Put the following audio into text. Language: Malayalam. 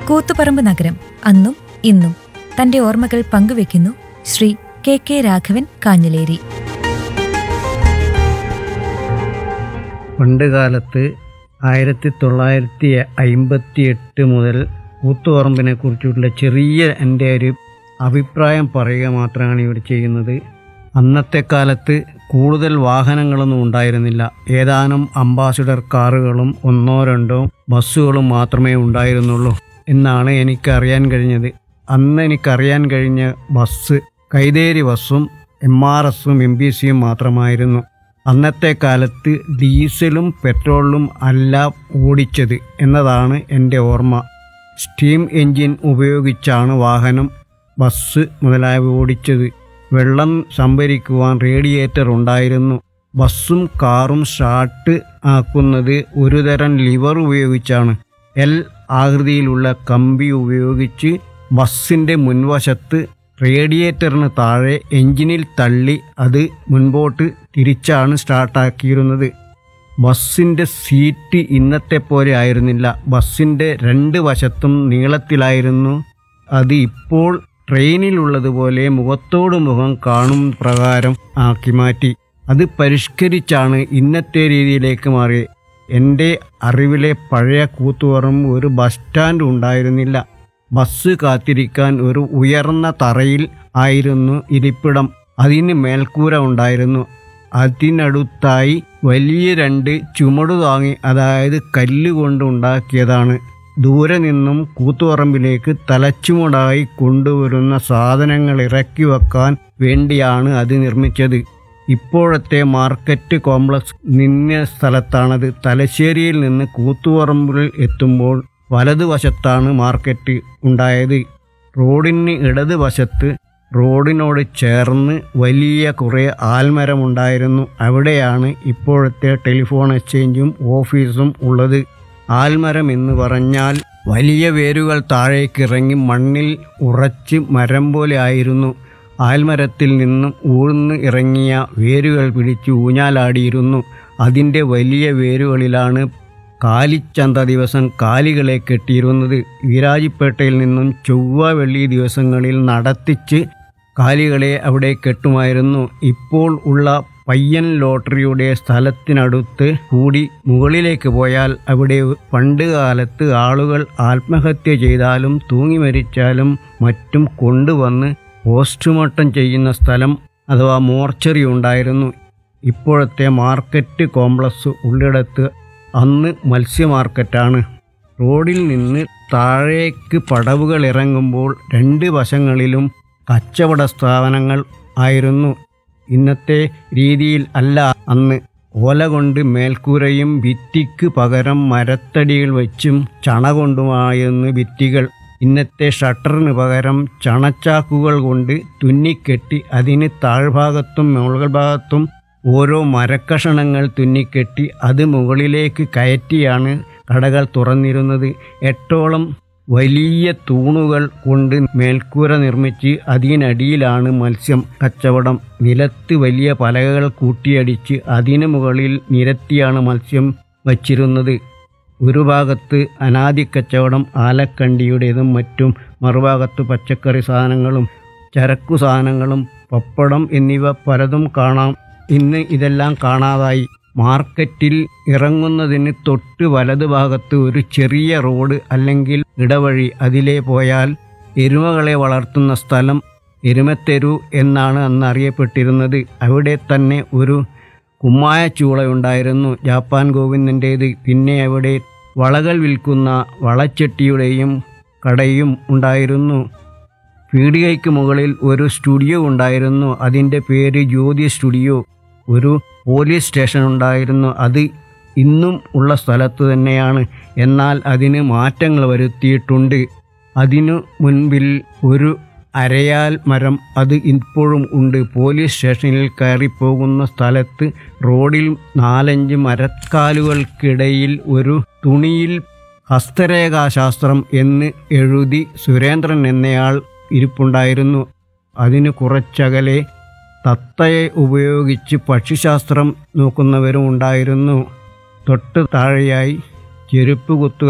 കൂത്തുപറമ്പ് നഗരം അന്നും ഇന്നും തന്റെ ഓർമ്മകൾ പങ്കുവെക്കുന്നു ശ്രീ കെ കെ രാഘവൻ കാഞ്ഞിലേരി പണ്ട് കാലത്ത് ആയിരത്തി തൊള്ളായിരത്തി അയിമ്പത്തി എട്ട് മുതൽ കൂത്തുപറമ്പിനെ കുറിച്ചുള്ള ചെറിയ എൻ്റെ ഒരു അഭിപ്രായം പറയുക മാത്രമാണ് ഇവർ ചെയ്യുന്നത് അന്നത്തെ കാലത്ത് കൂടുതൽ വാഹനങ്ങളൊന്നും ഉണ്ടായിരുന്നില്ല ഏതാനും അംബാസിഡർ കാറുകളും ഒന്നോ രണ്ടോ ബസ്സുകളും മാത്രമേ ഉണ്ടായിരുന്നുള്ളൂ എന്നാണ് എനിക്കറിയാൻ കഴിഞ്ഞത് അന്ന് എനിക്കറിയാൻ കഴിഞ്ഞ ബസ് കൈതേരി ബസ്സും എം ആർ എസും എം ബി സിയും മാത്രമായിരുന്നു അന്നത്തെ കാലത്ത് ഡീസലും പെട്രോളും അല്ല ഓടിച്ചത് എന്നതാണ് എൻ്റെ ഓർമ്മ സ്റ്റീം എൻജിൻ ഉപയോഗിച്ചാണ് വാഹനം ബസ് മുതലായവ ഓടിച്ചത് വെള്ളം സംഭരിക്കുവാൻ റേഡിയേറ്റർ ഉണ്ടായിരുന്നു ബസ്സും കാറും സ്റ്റാർട്ട് ആക്കുന്നത് ഒരുതരം ലിവർ ഉപയോഗിച്ചാണ് എൽ ആകൃതിയിലുള്ള കമ്പി ഉപയോഗിച്ച് ബസ്സിൻ്റെ മുൻവശത്ത് റേഡിയേറ്ററിന് താഴെ എഞ്ചിനിൽ തള്ളി അത് മുൻപോട്ട് തിരിച്ചാണ് സ്റ്റാർട്ടാക്കിയിരുന്നത് ബസ്സിൻ്റെ സീറ്റ് ഇന്നത്തെ പോലെ ആയിരുന്നില്ല ബസ്സിൻ്റെ രണ്ട് വശത്തും നീളത്തിലായിരുന്നു അത് ഇപ്പോൾ ട്രെയിനിലുള്ളതുപോലെ മുഖത്തോട് മുഖം കാണും പ്രകാരം ആക്കി മാറ്റി അത് പരിഷ്കരിച്ചാണ് ഇന്നത്തെ രീതിയിലേക്ക് മാറി എൻ്റെ അറിവിലെ പഴയ കൂത്തുപറമ്പ് ഒരു ബസ് സ്റ്റാൻഡ് ഉണ്ടായിരുന്നില്ല ബസ് കാത്തിരിക്കാൻ ഒരു ഉയർന്ന തറയിൽ ആയിരുന്നു ഇരിപ്പിടം അതിന് മേൽക്കൂര ഉണ്ടായിരുന്നു അതിനടുത്തായി വലിയ രണ്ട് ചുമടു താങ്ങി അതായത് കല്ലുകൊണ്ട് ഉണ്ടാക്കിയതാണ് ദൂരെ നിന്നും കൂത്തുപറമ്പിലേക്ക് തലച്ചുമടായി കൊണ്ടുവരുന്ന സാധനങ്ങൾ ഇറക്കി വെക്കാൻ വേണ്ടിയാണ് അത് നിർമ്മിച്ചത് ഇപ്പോഴത്തെ മാർക്കറ്റ് കോംപ്ലക്സ് നിന്ന സ്ഥലത്താണത് തലശ്ശേരിയിൽ നിന്ന് കൂത്തുപറമ്പിൽ എത്തുമ്പോൾ വലതുവശത്താണ് മാർക്കറ്റ് ഉണ്ടായത് റോഡിന് ഇടതുവശത്ത് റോഡിനോട് ചേർന്ന് വലിയ കുറേ ആൽമരമുണ്ടായിരുന്നു അവിടെയാണ് ഇപ്പോഴത്തെ ടെലിഫോൺ എക്സ്ചേഞ്ചും ഓഫീസും ഉള്ളത് ആൽമരം എന്ന് പറഞ്ഞാൽ വലിയ വേരുകൾ താഴേക്കിറങ്ങി മണ്ണിൽ ഉറച്ച് മരം പോലെ ആയിരുന്നു ആൽമരത്തിൽ നിന്നും ഊഴ്ന്ന് ഇറങ്ങിയ വേരുകൾ പിടിച്ച് ഊഞ്ഞാലാടിയിരുന്നു അതിൻ്റെ വലിയ വേരുകളിലാണ് കാലിച്ചന്ത ദിവസം കാലികളെ കെട്ടിയിരുന്നത് വീരാജിപ്പേട്ടയിൽ നിന്നും ചൊവ്വ വെള്ളി ദിവസങ്ങളിൽ നടത്തിച്ച് കാലികളെ അവിടെ കെട്ടുമായിരുന്നു ഇപ്പോൾ ഉള്ള പയ്യൻ ലോട്ടറിയുടെ സ്ഥലത്തിനടുത്ത് കൂടി മുകളിലേക്ക് പോയാൽ അവിടെ പണ്ട് കാലത്ത് ആളുകൾ ആത്മഹത്യ ചെയ്താലും തൂങ്ങി മരിച്ചാലും മറ്റും കൊണ്ടുവന്ന് പോസ്റ്റ്മോർട്ടം ചെയ്യുന്ന സ്ഥലം അഥവാ മോർച്ചറി ഉണ്ടായിരുന്നു ഇപ്പോഴത്തെ മാർക്കറ്റ് കോംപ്ലക്സ് ഉള്ളിടത്ത് അന്ന് മത്സ്യ മാർക്കറ്റാണ് റോഡിൽ നിന്ന് താഴേക്ക് പടവുകൾ ഇറങ്ങുമ്പോൾ രണ്ട് വശങ്ങളിലും കച്ചവട സ്ഥാപനങ്ങൾ ആയിരുന്നു ഇന്നത്തെ രീതിയിൽ അല്ല അന്ന് ഓല കൊണ്ട് മേൽക്കൂരയും ഭിത്തിക്ക് പകരം മരത്തടികൾ വെച്ചും ചണ കൊണ്ടുമായിരുന്നു ഭിത്തികൾ ഇന്നത്തെ ഷട്ടറിന് പകരം ചണച്ചാക്കുകൾ കൊണ്ട് തുന്നിക്കെട്ടി അതിന് താഴ്ഭാഗത്തും മുകൾ ഭാഗത്തും ഓരോ മരക്കഷണങ്ങൾ തുന്നിക്കെട്ടി അത് മുകളിലേക്ക് കയറ്റിയാണ് കടകൾ തുറന്നിരുന്നത് എട്ടോളം വലിയ തൂണുകൾ കൊണ്ട് മേൽക്കൂര നിർമ്മിച്ച് അതിനടിയിലാണ് മത്സ്യം കച്ചവടം നിലത്ത് വലിയ പലകകൾ കൂട്ടിയടിച്ച് അതിനു മുകളിൽ നിരത്തിയാണ് മത്സ്യം വച്ചിരുന്നത് ഒരു ഭാഗത്ത് അനാദി കച്ചവടം ആലക്കണ്ടിയുടേതും മറ്റും മറുഭാഗത്ത് പച്ചക്കറി സാധനങ്ങളും ചരക്കു സാധനങ്ങളും പപ്പടം എന്നിവ പലതും കാണാം ഇന്ന് ഇതെല്ലാം കാണാതായി മാർക്കറ്റിൽ ഇറങ്ങുന്നതിന് തൊട്ട് വലതുഭാഗത്ത് ഒരു ചെറിയ റോഡ് അല്ലെങ്കിൽ ഇടവഴി അതിലേ പോയാൽ എരുമകളെ വളർത്തുന്ന സ്ഥലം എരുമത്തെരു എന്നാണ് അന്ന് അറിയപ്പെട്ടിരുന്നത് അവിടെ തന്നെ ഒരു കുമ്മായ ചൂളയുണ്ടായിരുന്നു ജാപ്പാൻ ഗോവിന്ദൻ്റേത് പിന്നെ അവിടെ വളകൾ വിൽക്കുന്ന വളച്ചട്ടിയുടെയും കടയും ഉണ്ടായിരുന്നു പീടികയ്ക്ക് മുകളിൽ ഒരു സ്റ്റുഡിയോ ഉണ്ടായിരുന്നു അതിൻ്റെ പേര് ജ്യോതി സ്റ്റുഡിയോ ഒരു പോലീസ് സ്റ്റേഷൻ ഉണ്ടായിരുന്നു അത് ഇന്നും ഉള്ള സ്ഥലത്ത് തന്നെയാണ് എന്നാൽ അതിന് മാറ്റങ്ങൾ വരുത്തിയിട്ടുണ്ട് അതിനു മുൻപിൽ ഒരു അരയാൽ മരം അത് ഇപ്പോഴും ഉണ്ട് പോലീസ് സ്റ്റേഷനിൽ കയറിപ്പോകുന്ന സ്ഥലത്ത് റോഡിൽ നാലഞ്ച് മരക്കാലുകൾക്കിടയിൽ ഒരു തുണിയിൽ ഹസ്തരേഖാശാസ്ത്രം എന്ന് എഴുതി സുരേന്ദ്രൻ എന്നയാൾ ഇരിപ്പുണ്ടായിരുന്നു അതിന് കുറച്ചകലെ തത്തയെ ഉപയോഗിച്ച് പക്ഷിശാസ്ത്രം നോക്കുന്നവരും ഉണ്ടായിരുന്നു തൊട്ട് താഴെയായി ചെരുപ്പ് കുത്തുക